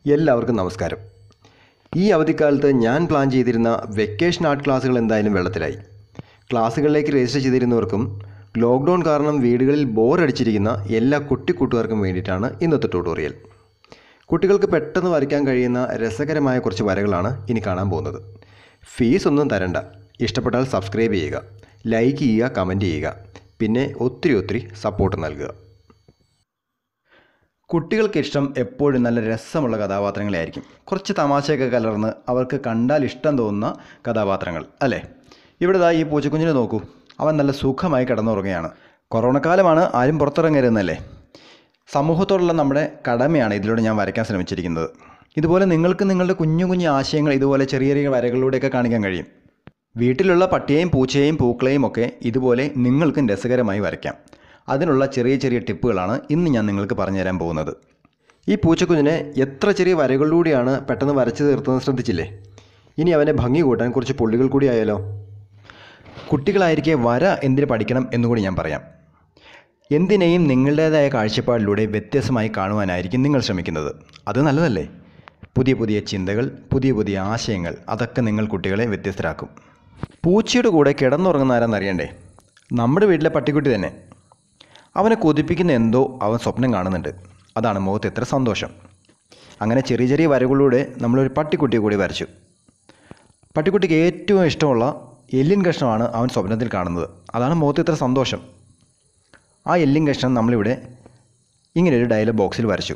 എല്ലാവർക്കും നമസ്കാരം ഈ അവധിക്കാലത്ത് ഞാൻ പ്ലാൻ ചെയ്തിരുന്ന വെക്കേഷൻ ആർട്ട് ക്ലാസ്സുകൾ എന്തായാലും വെള്ളത്തിലായി ക്ലാസ്സുകളിലേക്ക് രജിസ്റ്റർ ചെയ്തിരുന്നവർക്കും ലോക്ക്ഡൗൺ കാരണം വീടുകളിൽ ബോറടിച്ചിരിക്കുന്ന എല്ലാ കുട്ടിക്കൂട്ടുകാർക്കും വേണ്ടിയിട്ടാണ് ഇന്നത്തെ ട്യൂട്ടോറിയൽ കുട്ടികൾക്ക് പെട്ടെന്ന് വരയ്ക്കാൻ കഴിയുന്ന രസകരമായ കുറച്ച് വരകളാണ് ഇനി കാണാൻ പോകുന്നത് ഫീസ് ഒന്നും തരണ്ട ഇഷ്ടപ്പെട്ടാൽ സബ്സ്ക്രൈബ് ചെയ്യുക ലൈക്ക് ചെയ്യുക കമൻറ്റ് ചെയ്യുക പിന്നെ ഒത്തിരി ഒത്തിരി സപ്പോർട്ട് നൽകുക കുട്ടികൾക്ക് ഇഷ്ടം എപ്പോഴും നല്ല രസമുള്ള കഥാപാത്രങ്ങളായിരിക്കും കുറച്ച് തമാശയൊക്കെ കലർന്ന് അവർക്ക് കണ്ടാൽ ഇഷ്ടം തോന്നുന്ന കഥാപാത്രങ്ങൾ അല്ലേ ഇവിടെ ദാ ഈ പൂച്ചക്കുഞ്ഞിനെ നോക്കൂ അവൻ നല്ല സുഖമായി കിടന്നുറങ്ങുകയാണ് കൊറോണ കാലമാണ് ആരും പുറത്തിറങ്ങരുതെന്നല്ലേ സമൂഹത്തോടുള്ള നമ്മുടെ കടമയാണ് ഇതിലൂടെ ഞാൻ വരയ്ക്കാൻ ശ്രമിച്ചിരിക്കുന്നത് ഇതുപോലെ നിങ്ങൾക്ക് നിങ്ങളുടെ കുഞ്ഞു കുഞ്ഞു ആശയങ്ങൾ ഇതുപോലെ ചെറിയ ചെറിയ വരകളിലൂടെയൊക്കെ കാണിക്കാൻ കഴിയും വീട്ടിലുള്ള പട്ടിയെയും പൂച്ചയെയും പൂക്കളെയും ഒക്കെ ഇതുപോലെ നിങ്ങൾക്കും രസകരമായി വരയ്ക്കാം അതിനുള്ള ചെറിയ ചെറിയ ടിപ്പുകളാണ് ഇന്ന് ഞാൻ നിങ്ങൾക്ക് പറഞ്ഞു തരാൻ പോകുന്നത് ഈ പൂച്ചക്കുഞ്ഞിനെ എത്ര ചെറിയ വരകളിലൂടെയാണ് പെട്ടെന്ന് വരച്ചു തീർത്തതെന്ന് ശ്രദ്ധിച്ചില്ലേ ഇനി അവനെ ഭംഗി കൂട്ടാൻ കുറച്ച് പുള്ളികൾ കൂടി ആയാലോ കുട്ടികളായിരിക്കെ വര എന്തിന് പഠിക്കണം എന്നുകൂടി ഞാൻ പറയാം എന്തിനേയും നിങ്ങളുടേതായ കാഴ്ചപ്പാടിലൂടെ വ്യത്യസ്തമായി കാണുവാനായിരിക്കും നിങ്ങൾ ശ്രമിക്കുന്നത് അത് നല്ലതല്ലേ പുതിയ പുതിയ ചിന്തകൾ പുതിയ പുതിയ ആശയങ്ങൾ അതൊക്കെ നിങ്ങൾ കുട്ടികളെ വ്യത്യസ്തരാക്കും പൂച്ചയുടെ കൂടെ കിടന്നുറങ്ങുന്ന ആരാന്നറിയണ്ടേ നമ്മുടെ വീട്ടിലെ പട്ടിക്കുട്ടി തന്നെ അവനെ കൊതിപ്പിക്കുന്ന എന്തോ അവൻ സ്വപ്നം കാണുന്നുണ്ട് അതാണ് മുഖത്ത് എത്ര സന്തോഷം അങ്ങനെ ചെറിയ ചെറിയ വരകളിലൂടെ നമ്മളൊരു പട്ടിക്കുട്ടിയെ കൂടി വരച്ചു പട്ടിക്കുട്ടിക്ക് ഏറ്റവും ഇഷ്ടമുള്ള എല്ലിൻ കഷ്ണമാണ് അവൻ സ്വപ്നത്തിൽ കാണുന്നത് അതാണ് മുഖത്ത് ഇത്ര സന്തോഷം ആ എല്ലിൻ കഷ്ണം നമ്മളിവിടെ ഇങ്ങനെ ഒരു ഡയലോഗ് ബോക്സിൽ വരച്ചു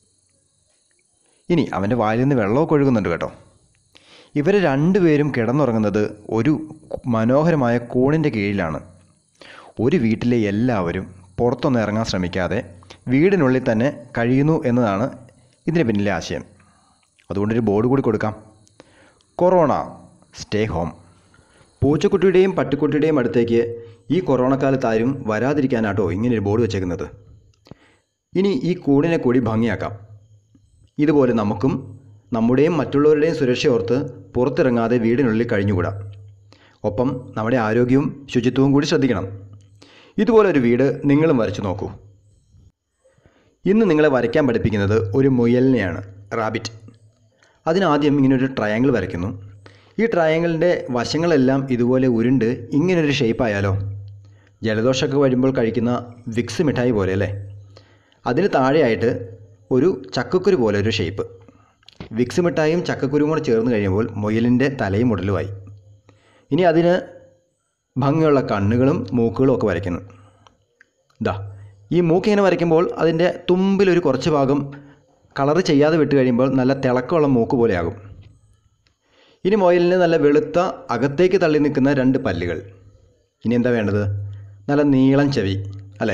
ഇനി അവൻ്റെ വായിൽ നിന്ന് വെള്ളമൊക്കെ ഒഴുകുന്നുണ്ട് കേട്ടോ ഇവർ രണ്ടുപേരും കിടന്നുറങ്ങുന്നത് ഒരു മനോഹരമായ കൂണിൻ്റെ കീഴിലാണ് ഒരു വീട്ടിലെ എല്ലാവരും പുറത്തൊന്നും ഇറങ്ങാൻ ശ്രമിക്കാതെ വീടിനുള്ളിൽ തന്നെ കഴിയുന്നു എന്നതാണ് ഇതിന് പിന്നിലെ ആശയം അതുകൊണ്ടൊരു ബോർഡ് കൂടി കൊടുക്കാം കൊറോണ സ്റ്റേ ഹോം പൂച്ചക്കുട്ടിയുടെയും പട്ടിക്കുട്ടിയുടെയും അടുത്തേക്ക് ഈ കൊറോണ കാലത്ത് ആരും വരാതിരിക്കാനാട്ടോ ഇങ്ങനെ ഒരു ബോർഡ് വെച്ചേക്കുന്നത് ഇനി ഈ കൂടിനെ കൂടി ഭംഗിയാക്കാം ഇതുപോലെ നമുക്കും നമ്മുടെയും മറ്റുള്ളവരുടെയും സുരക്ഷ ഓർത്ത് പുറത്തിറങ്ങാതെ വീടിനുള്ളിൽ കഴിഞ്ഞുകൂടാ ഒപ്പം നമ്മുടെ ആരോഗ്യവും ശുചിത്വവും കൂടി ശ്രദ്ധിക്കണം ഇതുപോലെ ഒരു വീട് നിങ്ങളും വരച്ചു നോക്കൂ ഇന്ന് നിങ്ങളെ വരയ്ക്കാൻ പഠിപ്പിക്കുന്നത് ഒരു മുയലിനെയാണ് റാബിറ്റ് അതിനാദ്യം ഇങ്ങനൊരു ട്രയാങ്കിൾ വരയ്ക്കുന്നു ഈ ട്രയാങ്കിളിൻ്റെ വശങ്ങളെല്ലാം ഇതുപോലെ ഉരുണ്ട് ഇങ്ങനൊരു ഷേപ്പായാലോ ജലദോഷമൊക്കെ വരുമ്പോൾ കഴിക്കുന്ന വിക്സ് മിഠായി പോലെ അല്ലേ അതിന് താഴെയായിട്ട് ഒരു ചക്കക്കുരു പോലെ ഒരു ഷേപ്പ് വിക്സ് മിഠായും ചക്കക്കുരുവും കൂടെ ചേർന്ന് കഴിയുമ്പോൾ മുയലിൻ്റെ തലയും ഉടലുമായി ഇനി അതിന് ഭംഗിയുള്ള കണ്ണുകളും മൂക്കുകളും ഒക്കെ വരയ്ക്കുന്നു ഇതാ ഈ മൂക്ക് ഇങ്ങനെ വരയ്ക്കുമ്പോൾ അതിൻ്റെ തുമ്പിലൊരു കുറച്ച് ഭാഗം കളർ ചെയ്യാതെ വിട്ട് കഴിയുമ്പോൾ നല്ല തിളക്കമുള്ള മൂക്ക് പോലെയാകും ഇനി മുയലിന് നല്ല വെളുത്ത അകത്തേക്ക് തള്ളി നിൽക്കുന്ന രണ്ട് പല്ലുകൾ ഇനി എന്താ വേണ്ടത് നല്ല നീളം ചെവി അല്ലേ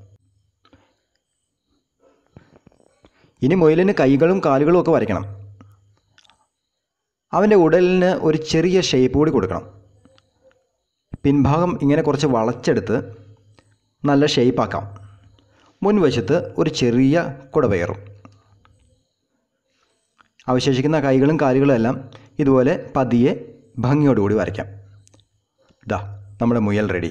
ഇനി മുയലിന് കൈകളും കാലുകളും ഒക്കെ വരയ്ക്കണം അവൻ്റെ ഉടലിന് ഒരു ചെറിയ ഷേപ്പ് കൂടി കൊടുക്കണം പിൻഭാഗം ഇങ്ങനെ കുറച്ച് വളച്ചെടുത്ത് നല്ല ഷേപ്പാക്കാം മുൻവശത്ത് ഒരു ചെറിയ കുടവയറും അവശേഷിക്കുന്ന കൈകളും കാലുകളും എല്ലാം ഇതുപോലെ പതിയെ ഭംഗിയോടുകൂടി വരയ്ക്കാം ഇതാ നമ്മുടെ മുയൽ റെഡി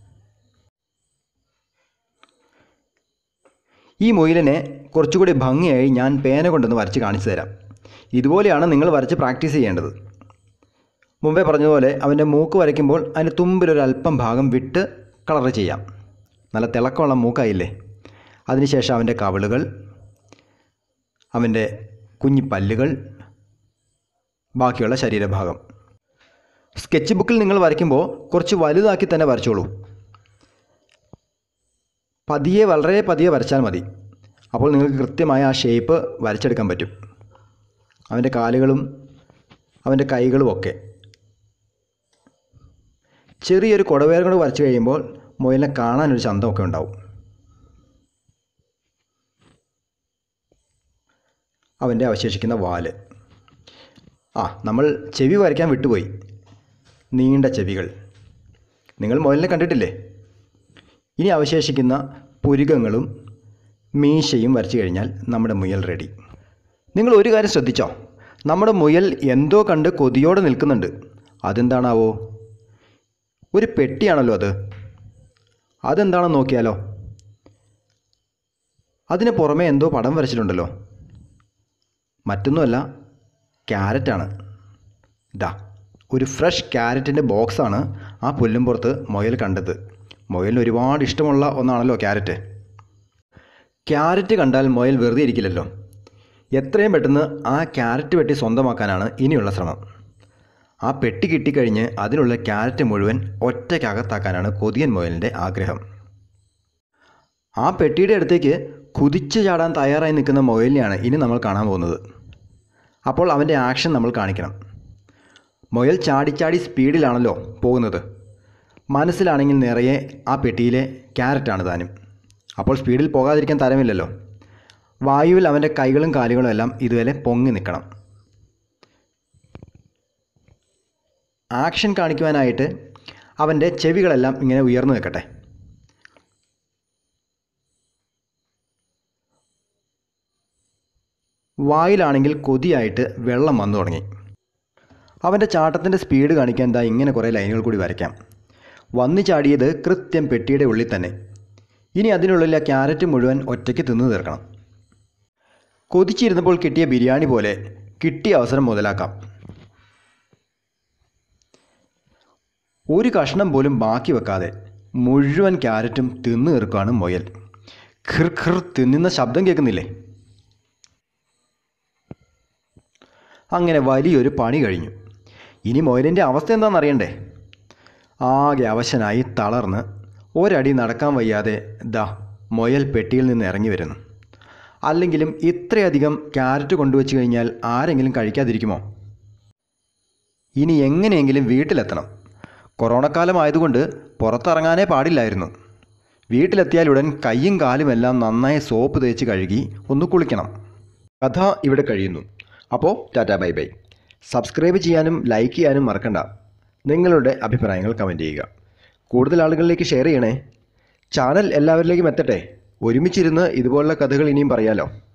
ഈ മുയലിനെ കുറച്ചുകൂടി ഭംഗിയായി ഞാൻ പേന കൊണ്ടൊന്ന് വരച്ച് കാണിച്ചു തരാം ഇതുപോലെയാണ് നിങ്ങൾ വരച്ച് പ്രാക്ടീസ് ചെയ്യേണ്ടത് മുമ്പേ പറഞ്ഞതുപോലെ അവൻ്റെ മൂക്ക് വരയ്ക്കുമ്പോൾ അതിൻ്റെ തുമ്പിലൊരു അല്പം ഭാഗം വിട്ട് കളർ ചെയ്യാം നല്ല തിളക്കമുള്ള മൂക്കായില്ലേ അതിനുശേഷം അവൻ്റെ കവിളുകൾ അവൻ്റെ കുഞ്ഞി പല്ലുകൾ ബാക്കിയുള്ള ശരീരഭാഗം സ്കെച്ച് ബുക്കിൽ നിങ്ങൾ വരയ്ക്കുമ്പോൾ കുറച്ച് വലുതാക്കി തന്നെ വരച്ചോളൂ പതിയെ വളരെ പതിയെ വരച്ചാൽ മതി അപ്പോൾ നിങ്ങൾക്ക് കൃത്യമായ ആ ഷേപ്പ് വരച്ചെടുക്കാൻ പറ്റും അവൻ്റെ കാലുകളും അവൻ്റെ കൈകളും ഒക്കെ ചെറിയൊരു കുടവേർ കൂടെ വരച്ച് കഴിയുമ്പോൾ മുയലിനെ കാണാനൊരു ചന്തമൊക്കെ ഉണ്ടാവും അവൻ്റെ അവശേഷിക്കുന്ന വാല് ആ നമ്മൾ ചെവി വരയ്ക്കാൻ വിട്ടുപോയി നീണ്ട ചെവികൾ നിങ്ങൾ മുയലിനെ കണ്ടിട്ടില്ലേ ഇനി അവശേഷിക്കുന്ന പുരുകങ്ങളും മീശയും വരച്ചു കഴിഞ്ഞാൽ നമ്മുടെ മുയൽ റെഡി നിങ്ങൾ ഒരു കാര്യം ശ്രദ്ധിച്ചോ നമ്മുടെ മുയൽ എന്തോ കണ്ട് കൊതിയോടെ നിൽക്കുന്നുണ്ട് അതെന്താണാവോ ഒരു പെട്ടിയാണല്ലോ അത് അതെന്താണെന്ന് നോക്കിയാലോ അതിന് പുറമെ എന്തോ പടം വരച്ചിട്ടുണ്ടല്ലോ മറ്റൊന്നുമല്ല ക്യാരറ്റാണ് ഇതാ ഒരു ഫ്രഷ് ക്യാരറ്റിൻ്റെ ബോക്സാണ് ആ പുല്ലുംപുറത്ത് മുയൽ കണ്ടത് മുയലിന് ഒരുപാട് ഇഷ്ടമുള്ള ഒന്നാണല്ലോ ക്യാരറ്റ് ക്യാരറ്റ് കണ്ടാൽ മുയൽ വെറുതെ ഇരിക്കില്ലല്ലോ എത്രയും പെട്ടെന്ന് ആ ക്യാരറ്റ് വെട്ടി സ്വന്തമാക്കാനാണ് ഇനിയുള്ള ശ്രമം ആ പെട്ടി കിട്ടിക്കഴിഞ്ഞ് അതിനുള്ള ക്യാരറ്റ് മുഴുവൻ ഒറ്റയ്ക്കകത്താക്കാനാണ് കൊതിയൻ മുയലിൻ്റെ ആഗ്രഹം ആ പെട്ടിയുടെ അടുത്തേക്ക് കുതിച്ചു ചാടാൻ തയ്യാറായി നിൽക്കുന്ന മുയലിനെയാണ് ഇനി നമ്മൾ കാണാൻ പോകുന്നത് അപ്പോൾ അവൻ്റെ ആക്ഷൻ നമ്മൾ കാണിക്കണം മുയൽ ചാടിച്ചാടി സ്പീഡിലാണല്ലോ പോകുന്നത് മനസ്സിലാണെങ്കിൽ നിറയെ ആ പെട്ടിയിലെ ക്യാരറ്റാണ് താനും അപ്പോൾ സ്പീഡിൽ പോകാതിരിക്കാൻ തരമില്ലല്ലോ വായുവിൽ അവൻ്റെ കൈകളും കാലുകളും എല്ലാം ഇതുവരെ പൊങ്ങി നിൽക്കണം ആക്ഷൻ കാണിക്കുവാനായിട്ട് അവൻ്റെ ചെവികളെല്ലാം ഇങ്ങനെ ഉയർന്നു നിൽക്കട്ടെ വായിലാണെങ്കിൽ കൊതിയായിട്ട് വെള്ളം വന്നു തുടങ്ങി അവൻ്റെ ചാട്ടത്തിൻ്റെ സ്പീഡ് കാണിക്കാൻ എന്താ ഇങ്ങനെ കുറേ ലൈനുകൾ കൂടി വരയ്ക്കാം വന്നു ചാടിയത് കൃത്യം പെട്ടിയുടെ ഉള്ളിൽ തന്നെ ഇനി അതിനുള്ളിൽ ആ ക്യാരറ്റ് മുഴുവൻ ഒറ്റയ്ക്ക് തിന്നു തീർക്കണം കൊതിച്ചിരുന്നപ്പോൾ കിട്ടിയ ബിരിയാണി പോലെ കിട്ടിയ അവസരം മുതലാക്കാം ഒരു കഷ്ണം പോലും ബാക്കി വെക്കാതെ മുഴുവൻ ക്യാരറ്റും തിന്നു തീർക്കുകയാണ് മുയൽ ഖിർ ഖിർ തിന്നുന്ന ശബ്ദം കേൾക്കുന്നില്ലേ അങ്ങനെ വലിയൊരു പണി കഴിഞ്ഞു ഇനി മുയലിൻ്റെ അവസ്ഥ എന്താണെന്ന് അറിയണ്ടേ ആകെ അവശനായി തളർന്ന് ഒരടി നടക്കാൻ വയ്യാതെ ദാ മുയൽ പെട്ടിയിൽ നിന്ന് ഇറങ്ങി വരുന്നു അല്ലെങ്കിലും ഇത്രയധികം ക്യാരറ്റ് കൊണ്ടുവച്ച് കഴിഞ്ഞാൽ ആരെങ്കിലും കഴിക്കാതിരിക്കുമോ ഇനി എങ്ങനെയെങ്കിലും വീട്ടിലെത്തണം കൊറോണക്കാലം ആയതുകൊണ്ട് പുറത്തിറങ്ങാനേ പാടില്ലായിരുന്നു വീട്ടിലെത്തിയാലുടൻ കൈയും കാലും എല്ലാം നന്നായി സോപ്പ് തേച്ച് കഴുകി ഒന്ന് കുളിക്കണം കഥ ഇവിടെ കഴിയുന്നു അപ്പോൾ ടാറ്റാ ബൈ ബൈ സബ്സ്ക്രൈബ് ചെയ്യാനും ലൈക്ക് ചെയ്യാനും മറക്കണ്ട നിങ്ങളുടെ അഭിപ്രായങ്ങൾ കമൻറ്റ് ചെയ്യുക കൂടുതൽ ആളുകളിലേക്ക് ഷെയർ ചെയ്യണേ ചാനൽ എല്ലാവരിലേക്കും എത്തട്ടെ ഒരുമിച്ചിരുന്ന് ഇതുപോലുള്ള കഥകൾ ഇനിയും പറയാലോ